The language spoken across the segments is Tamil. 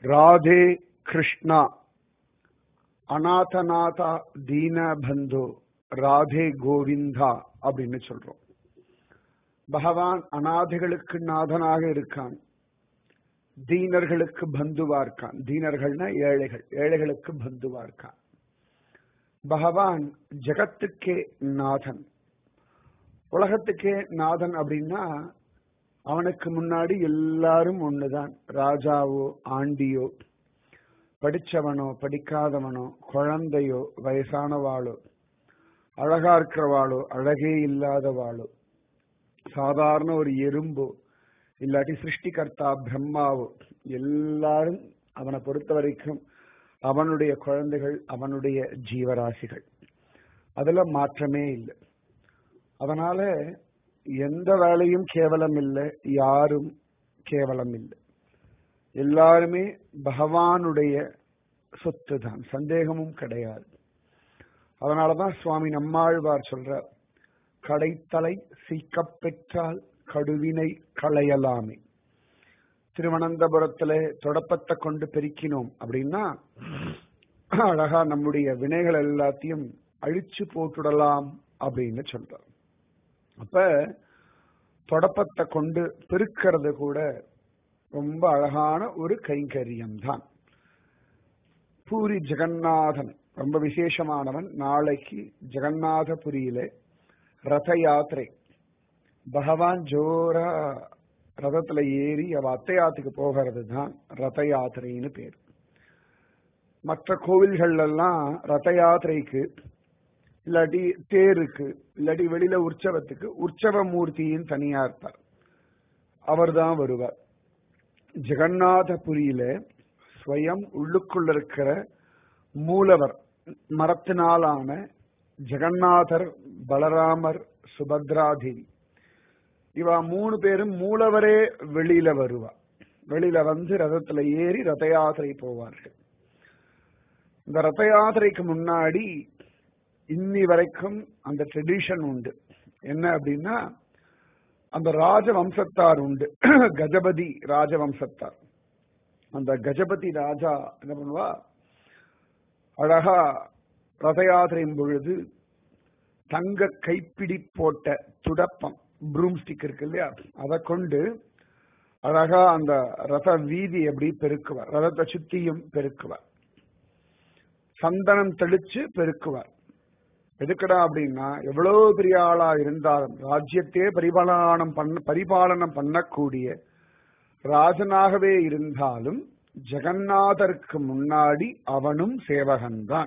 ராதே கிருஷ்ணா அநாதநாதா தீன பந்து ராதே கோவிந்தா அப்படின்னு சொல்றோம் பகவான் அநாதைகளுக்கு நாதனாக இருக்கான் தீனர்களுக்கு பந்துவா இருக்கான் தீனர்கள்னா ஏழைகள் ஏழைகளுக்கு பந்துவா இருக்கான் பகவான் ஜகத்துக்கே நாதன் உலகத்துக்கே நாதன் அப்படின்னா அவனுக்கு முன்னாடி எல்லாரும் ஒண்ணுதான் ராஜாவோ ஆண்டியோ படிச்சவனோ படிக்காதவனோ குழந்தையோ வயசானவாளோ அழகா இருக்கிறவாளோ அழகே இல்லாதவாளோ சாதாரண ஒரு எறும்போ இல்லாட்டி சிருஷ்டிகர்த்தா பிரம்மாவோ எல்லாரும் அவனை பொறுத்த வரைக்கும் அவனுடைய குழந்தைகள் அவனுடைய ஜீவராசிகள் அதுல மாற்றமே இல்லை அதனால எந்த வேலையும் கேவலம் இல்லை யாரும் கேவலம் இல்லை எல்லாருமே பகவானுடைய சொத்து தான் சந்தேகமும் கிடையாது அதனாலதான் சுவாமி நம்மாழ்வார் சொல்ற கடைத்தலை சீக்கப் பெற்றால் கடுவினை களையலாமே திருவனந்தபுரத்துல தொடப்பத்தை கொண்டு பெருக்கினோம் அப்படின்னா அழகா நம்முடைய வினைகள் எல்லாத்தையும் அழிச்சு போட்டுடலாம் அப்படின்னு சொல்றார் அப்ப தொடப்பத்தை கொண்டு பெருக்கிறது கூட ரொம்ப அழகான ஒரு கைங்கரியம் தான் பூரி ஜெகநாதன் ரொம்ப விசேஷமானவன் நாளைக்கு ஜெகநாதபுரியில ரத யாத்திரை பகவான் ஜோரா ரதத்துல ஏறி அவ அத்தையாத்துக்கு போகிறது தான் ரத யாத்திரைன்னு பேர் மற்ற கோவில்கள் எல்லாம் ரத யாத்திரைக்கு இல்லாட்டி தேருக்கு இல்லாட்டி வெளியில உற்சவத்துக்கு உற்சவ மூர்த்தியின் தனியா இருப்பார் அவர் தான் வருவார் ஜெகநாதபுரியில ஸ்வயம் உள்ளுக்குள்ள இருக்கிற மூலவர் மரத்தினாலான ஜெகநாதர் பலராமர் சுபத்ராதேவி இவா மூணு பேரும் மூலவரே வெளியில வருவா வெளியில வந்து ரதத்துல ஏறி ரத யாத்திரை போவார்கள் இந்த ரத யாத்திரைக்கு முன்னாடி இன்னி வரைக்கும் அந்த ட்ரெடிஷன் உண்டு என்ன அப்படின்னா அந்த ராஜவம்சத்தார் உண்டு கஜபதி ராஜவம்சத்தார் அந்த கஜபதி ராஜா என்ன பண்ணுவா அழகா ரத யாத்திரையின் பொழுது தங்க கைப்பிடி போட்ட துடப்பம் ப்ரூம் ஸ்டிக் இருக்கு இல்லையா அதை கொண்டு அழகா அந்த ரத வீதி எப்படி பெருக்குவார் ரதத்தை சுத்தியும் பெருக்குவார் சந்தனம் தெளிச்சு பெருக்குவார் எதுக்கடா அப்படின்னா எவ்வளவு பெரிய ஆளா இருந்தாலும் ராஜ்யத்தையே பரிபாலனம் பண்ண பரிபாலனம் பண்ணக்கூடிய ராஜனாகவே இருந்தாலும் ஜெகநாதருக்கு முன்னாடி அவனும் சேவகன்தான்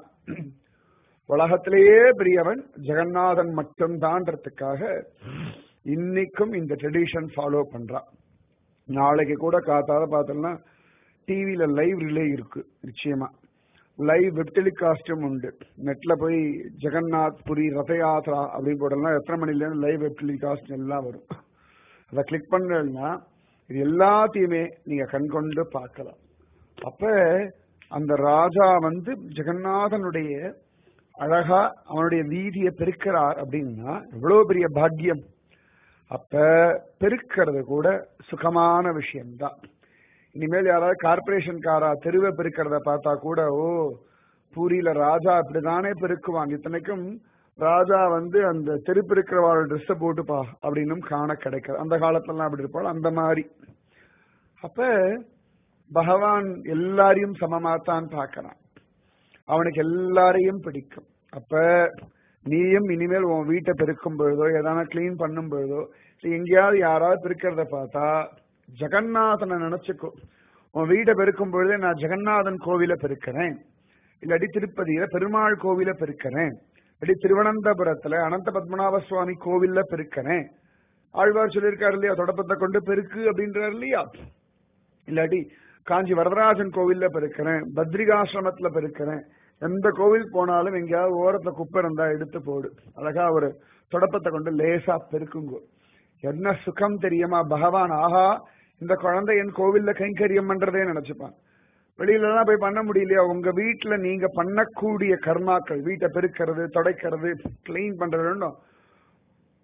உலகத்திலேயே பெரியவன் ஜெகநாதன் மட்டும்தான்றதுக்காக இன்னைக்கும் இந்த ட்ரெடிஷன் ஃபாலோ பண்றான் நாளைக்கு கூட காத்தால பார்த்தோம்னா டிவியில லைவ் ரிலே இருக்கு நிச்சயமா லைவ் வெப் டெலிகாஸ்டும் உண்டு நெட்ல போய் ஜெகநாத் புரி ரத யாத்ரா அப்படின்னு போட்டோம்னா எத்தனை மணிலேருந்து லைவ் வெப் டெலிகாஸ்ட் எல்லாம் வரும் அதை கிளிக் பண்ணலன்னா இது எல்லாத்தையுமே நீங்க கண்கொண்டு பார்க்கலாம் அப்ப அந்த ராஜா வந்து ஜெகநாதனுடைய அழகா அவனுடைய வீதியை பெருக்கிறார் அப்படின்னா எவ்வளவு பெரிய பாக்கியம் அப்ப பெருக்கிறது கூட சுகமான விஷயம்தான் இனிமேல் யாராவது கார்பரேஷன் காரா தெருவை பெருக்கிறத பார்த்தா கூட ஓ பூரியில ராஜா இப்படிதானே பெருக்குவான் இத்தனைக்கும் ராஜா வந்து அந்த தெரு பெருக்கிறவாள் ட்ரெஸ்ஸை போட்டுப்பா அப்படின்னும் காண கிடைக்காது அந்த காலத்துலலாம் அப்படி இருப்பாள் அந்த மாதிரி அப்ப பகவான் எல்லாரையும் சமமாத்தான் பார்க்கறான் அவனுக்கு எல்லாரையும் பிடிக்கும் அப்ப நீயும் இனிமேல் உன் வீட்டை பெருக்கும் பொழுதோ எதான கிளீன் பண்ணும் பொழுதோ எங்கேயாவது யாராவது பெருக்கிறத பார்த்தா ஜெகநாதனை நினைச்சுக்கோ உன் வீட்டை பெருக்கும் பொழுதே நான் ஜெகநாதன் கோவில பெருக்கிறேன் இல்லாட்டி திருப்பதியில பெருமாள் கோவில பெருக்கிறேன் இல்லாட்டி திருவனந்தபுரத்துல அனந்த பத்மநாப சுவாமி கோவில்ல பெருக்கிறேன் ஆழ்வார் சொல்லியிருக்காரு இல்லையா தொடப்பத்தை கொண்டு பெருக்கு அப்படின்றாரு இல்லையா இல்லாட்டி காஞ்சி வரதராஜன் கோவில்ல பெருக்கிறேன் பத்ரிகாசிரமத்துல பெருக்கிறேன் எந்த கோவில் போனாலும் எங்கேயாவது ஓரத்துல குப்பை இருந்தா எடுத்து போடு அழகா ஒரு தொடப்பத்தை கொண்டு லேசா பெருக்குங்கோ என்ன சுகம் தெரியுமா பகவான் ஆஹா இந்த குழந்தை என் கோவில்ல கைங்கரியம் பண்றதே நினைச்சுப்பான் வெளியில எல்லாம் போய் பண்ண முடியலையா உங்க வீட்டுல நீங்க பண்ணக்கூடிய கர்மாக்கள் வீட்டை பெருக்கிறது துடைக்கிறது கிளீன் பண்றது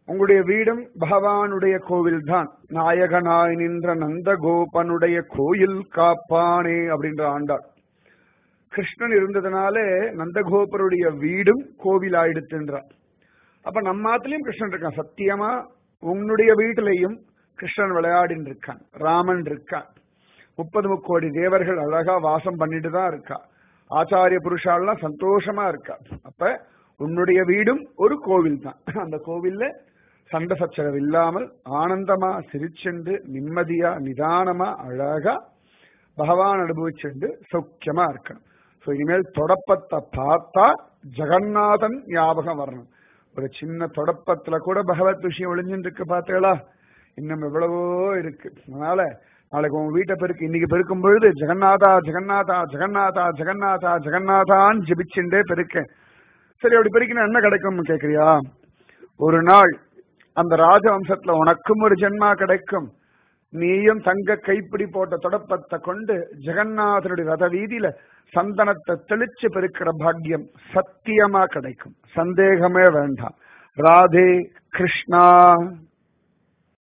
உங்களுடைய வீடும் பகவானுடைய கோவில் தான் நாயகனாய் நின்ற நந்தகோபனுடைய கோயில் காப்பானே அப்படின்ற ஆண்டாள் கிருஷ்ணன் இருந்ததுனாலே நந்தகோபருடைய வீடும் கோவில் ஆயிடுத்துன்றார் அப்ப நம்ம ஆத்துலயும் கிருஷ்ணன் இருக்கான் சத்தியமா உன்னுடைய வீட்டிலையும் கிருஷ்ணன் விளையாடின்னு இருக்கான் ராமன் இருக்கான் முப்பது முக்கோடி தேவர்கள் அழகா வாசம் பண்ணிட்டு தான் இருக்கா ஆச்சாரிய புருஷாலாம் சந்தோஷமா இருக்கா அப்ப உன்னுடைய வீடும் ஒரு கோவில் தான் அந்த கோவில்ல சண்டை சச்சரவு இல்லாமல் ஆனந்தமா சிரிச்சென்று நிம்மதியா நிதானமா அழகா பகவான் அனுபவிச்சுண்டு சௌக்கியமா இருக்கணும் ஸோ இனிமேல் தொடப்பத்தை பார்த்தா ஜெகநாதன் ஞாபகம் வரணும் ஒரு சின்ன தொடப்பத்துல கூட பகவத் விஷயம் ஒளிஞ்சுட்டு இருக்கு பார்த்தீங்களா இன்னும் எவ்வளவோ இருக்கு அதனால நாளைக்கு உங்க வீட்டை பெருக்கு இன்னைக்கு பெருக்கும் பொழுது ஜெகநாதா ஜெகநாதா ஜெகநாதா ஜெகநாதா ஜெகநாதான்னு ஜெபிச்சுட்டே பெருக்கேன் சரி அப்படி பெருக்கினா என்ன கிடைக்கும்னு கேக்குறியா ஒரு நாள் அந்த ராஜவம்சத்துல உனக்கும் ஒரு ஜென்மா கிடைக்கும் நீயும் தங்க கைப்பிடி போட்ட தொடப்பத்தை கொண்டு ஜெகநாதனுடைய ரத வீதியில சந்தனத்தை தெளிச்சு பெருக்கிற பாக்கியம் சத்தியமா கிடைக்கும் சந்தேகமே வேண்டாம் ராதே கிருஷ்ணா